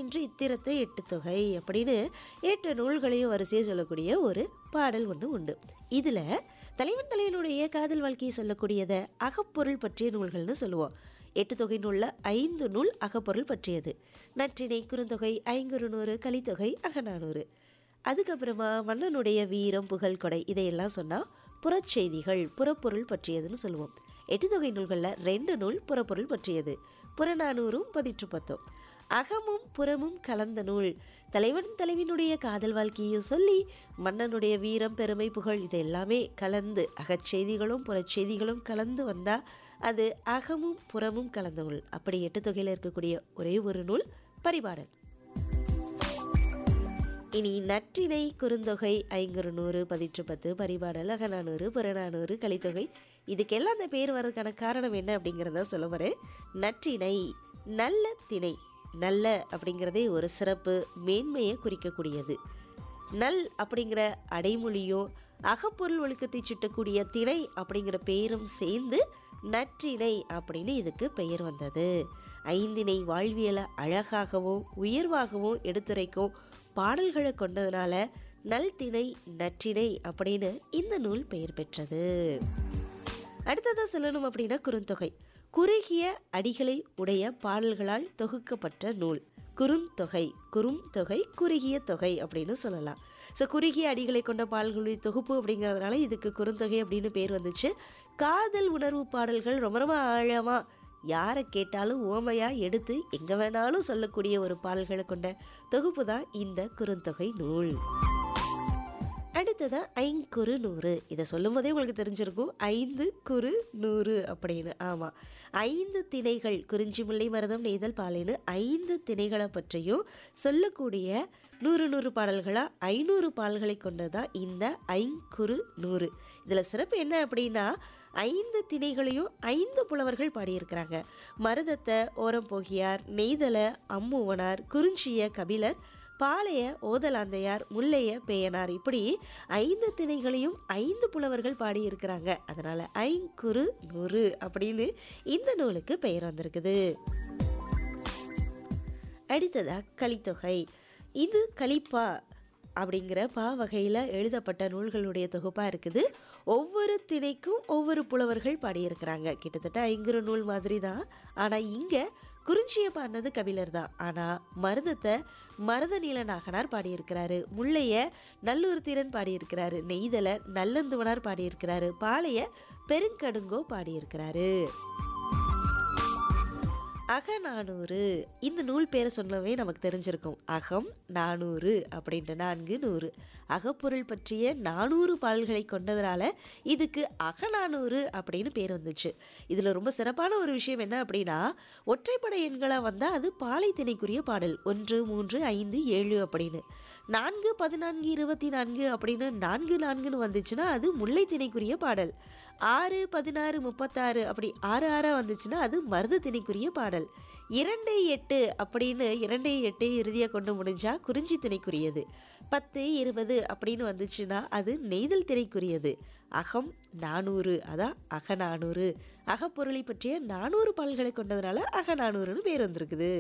ஒன்று இத்திரத்தை எட்டு தொகை அப்படின்னு எட்டு நூல்களையும் வரிசையை சொல்லக்கூடிய ஒரு பாடல் ஒன்று உண்டு இதில் தலைவன் தலைவனுடைய காதல் வாழ்க்கையை சொல்லக்கூடியதை அகப்பொருள் பற்றிய நூல்கள்னு சொல்லுவோம் எட்டு தொகை நூலில் ஐந்து நூல் அகப்பொருள் பற்றியது நற்றிணை குறுந்தொகை ஐங்குறுநூறு கலித்தொகை அகநானூறு அதுக்கப்புறமா மன்னனுடைய வீரம் புகழ் கொடை இதையெல்லாம் சொன்னால் புறச்செய்திகள் புறப்பொருள் பற்றியதுன்னு சொல்லுவோம் எட்டு தொகை நூல்களில் ரெண்டு நூல் புறப்பொருள் பற்றியது புறநானூறும் பதிற்று பத்தும் அகமும் புறமும் கலந்த நூல் தலைவன் தலைவினுடைய காதல் வாழ்க்கையும் சொல்லி மன்னனுடைய வீரம் பெருமை புகழ் இது எல்லாமே கலந்து அகச்செய்திகளும் புறச்செய்திகளும் கலந்து வந்தால் அது அகமும் புறமும் கலந்த நூல் அப்படி எட்டு தொகையில் இருக்கக்கூடிய ஒரே ஒரு நூல் பரிபாடல் இனி நற்றினை குறுந்தொகை ஐங்குறு நூறு பதிற்று பத்து பரிபாடல் அகநானூறு புறநானூறு கலித்தொகை இதுக்கெல்லாம் அந்த பேர் வர்றதுக்கான காரணம் என்ன அப்படிங்கிறத சொல்ல வரேன் நற்றினை நல்ல திணை நல்ல அப்படிங்கிறதே ஒரு சிறப்பு மேன்மையை குறிக்கக்கூடியது நல் அப்படிங்கிற அடைமொழியும் அகப்பொருள் ஒழுக்கத்தை சுட்டக்கூடிய திணை அப்படிங்கிற பெயரும் சேர்ந்து நற்றிணை அப்படின்னு இதுக்கு பெயர் வந்தது ஐந்தினை வாழ்வியலை அழகாகவும் உயர்வாகவும் எடுத்துரைக்கும் பாடல்களை கொண்டதுனால நல் திணை நற்றிணை அப்படின்னு இந்த நூல் பெயர் பெற்றது அடுத்ததாக சொல்லணும் அப்படின்னா குறுந்தொகை குறுகிய அடிகளை உடைய பாடல்களால் தொகுக்கப்பட்ட நூல் குறுந்தொகை குறும் தொகை குறுகிய தொகை அப்படின்னு சொல்லலாம் ஸோ குறுகிய அடிகளை கொண்ட பாடல்களுடைய தொகுப்பு அப்படிங்கிறதுனால இதுக்கு குறுந்தொகை அப்படின்னு பேர் வந்துச்சு காதல் உணர்வு பாடல்கள் ரொம்ப ரொம்ப ஆழமாக யாரை கேட்டாலும் ஓமையாக எடுத்து எங்கே வேணாலும் சொல்லக்கூடிய ஒரு பாடல்களை கொண்ட தொகுப்பு தான் இந்த குறுந்தொகை நூல் அடுத்ததான் ஐங்குறு நூறு இதை சொல்லும் போதே உங்களுக்கு தெரிஞ்சிருக்கும் ஐந்து குறு நூறு அப்படின்னு ஆமாம் ஐந்து திணைகள் குறிஞ்சி முல்லை மருதம் நெய்தல் பாலைன்னு ஐந்து திணைகளை பற்றியும் சொல்லக்கூடிய நூறு நூறு பாடல்களாக ஐநூறு பாடல்களை கொண்டது தான் இந்த ஐங்குறு நூறு இதில் சிறப்பு என்ன அப்படின்னா ஐந்து திணைகளையும் ஐந்து புலவர்கள் பாடியிருக்கிறாங்க மருதத்தை ஓரம் போகியார் நெய்தலை அம்முவனார் குறிஞ்சிய கபிலர் பாளைய ஓதலாந்தையார் முல்லைய பேயனார் இப்படி ஐந்து திணைகளையும் ஐந்து புலவர்கள் பாடியிருக்கிறாங்க அதனால் ஐங்குறு நூறு அப்படின்னு இந்த நூலுக்கு பெயர் வந்திருக்குது அடுத்ததா கலித்தொகை இது கலிப்பா அப்படிங்கிற பா வகையில் எழுதப்பட்ட நூல்களுடைய தொகுப்பாக இருக்குது ஒவ்வொரு திணைக்கும் ஒவ்வொரு புலவர்கள் பாடியிருக்கிறாங்க கிட்டத்தட்ட ஐங்குறு நூல் மாதிரி தான் ஆனால் இங்கே குறிஞ்சியை பாடினது கபிலர் தான் ஆனால் மருதத்தை மருத நீலநாகனார் பாடியிருக்கிறாரு முல்லைய நல்லூர் திறன் பாடியிருக்கிறாரு நெய்தலை நல்லந்துவனார் பாடியிருக்கிறாரு பாளைய பெருங்கடுங்கோ பாடியிருக்கிறாரு அகநானூறு இந்த நூல் பேரை சொன்னவே நமக்கு தெரிஞ்சிருக்கும் அகம் நானூறு அப்படின்ற நான்கு நூறு அகப்பொருள் பற்றிய நானூறு பாடல்களை கொண்டதுனால இதுக்கு அகநானூறு அப்படின்னு பேர் வந்துச்சு இதில் ரொம்ப சிறப்பான ஒரு விஷயம் என்ன அப்படின்னா ஒற்றைப்படை எண்களாக வந்தால் அது பாலை திணைக்குரிய பாடல் ஒன்று மூன்று ஐந்து ஏழு அப்படின்னு நான்கு பதினான்கு இருபத்தி நான்கு அப்படின்னு நான்கு நான்குன்னு வந்துச்சுன்னா அது முல்லை திணைக்குரிய பாடல் ஆறு பதினாறு முப்பத்தாறு அப்படி ஆறு ஆறாக வந்துச்சுன்னா அது மருத திணைக்குரிய பாடல் இரண்டு எட்டு அப்படின்னு இரண்டு எட்டு இறுதியாக கொண்டு முடிஞ்சா குறிஞ்சி திணைக்குரியது பத்து இருபது அப்படின்னு வந்துச்சுன்னா அது நெய்தல் திணைக்குரியது அகம் நானூறு அதான் அகநானூறு அகப்பொருளை பற்றிய நானூறு பாடல்களை கொண்டதுனால அகநானூறுன்னு பேர் வந்திருக்குது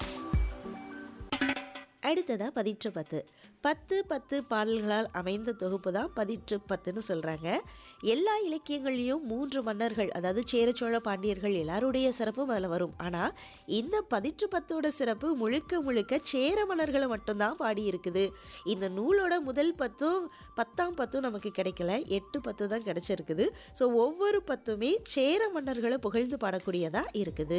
அடுத்ததாக பதிற்று பத்து பத்து பத்து பாடல்களால் அமைந்த தொகுப்பு தான் பதிற்று பத்துன்னு சொல்கிறாங்க எல்லா இலக்கியங்கள்லேயும் மூன்று மன்னர்கள் அதாவது சேர சோழ பாண்டியர்கள் எல்லாருடைய சிறப்பும் அதில் வரும் ஆனால் இந்த பதிற்று பத்தோட சிறப்பு முழுக்க முழுக்க சேர மன்னர்களை மட்டும்தான் பாடியிருக்குது இந்த நூலோட முதல் பத்தும் பத்தாம் பத்தும் நமக்கு கிடைக்கல எட்டு பத்து தான் கிடைச்சிருக்குது ஸோ ஒவ்வொரு பத்துமே சேர மன்னர்களை புகழ்ந்து பாடக்கூடியதாக இருக்குது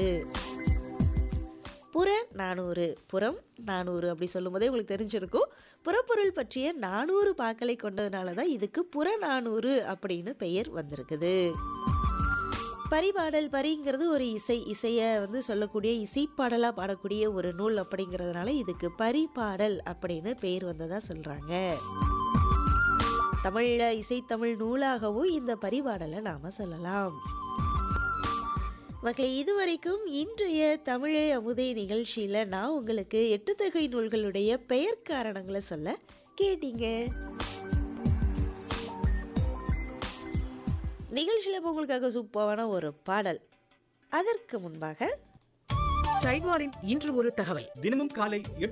புற நானூறு புறம் நானூறு அப்படி சொல்லும் போதே உங்களுக்கு தெரிஞ்சிருக்கும் புறப்பொருள் பற்றிய நானூறு பாக்களை கொண்டதுனால தான் இதுக்கு புற நானூறு அப்படின்னு பெயர் வந்திருக்குது பரிபாடல் பரிங்கிறது ஒரு இசை இசையை வந்து சொல்லக்கூடிய இசைப்பாடலாக பாடக்கூடிய ஒரு நூல் அப்படிங்கிறதுனால இதுக்கு பரிபாடல் அப்படின்னு பெயர் வந்ததாக சொல்கிறாங்க தமிழில் இசைத்தமிழ் நூலாகவும் இந்த பரிபாடலை நாம் சொல்லலாம் மக்களே இதுவரைக்கும் இன்றைய தமிழை அமுதை நிகழ்ச்சியில் நான் உங்களுக்கு எட்டு தொகை நூல்களுடைய பெயர் காரணங்களை சொல்ல கேட்டீங்க நிகழ்ச்சியில் இப்போ உங்களுக்காக சூப்பரான ஒரு பாடல் அதற்கு முன்பாக சைட்வாரின் இன்று ஒரு தகவல் தினமும் காலை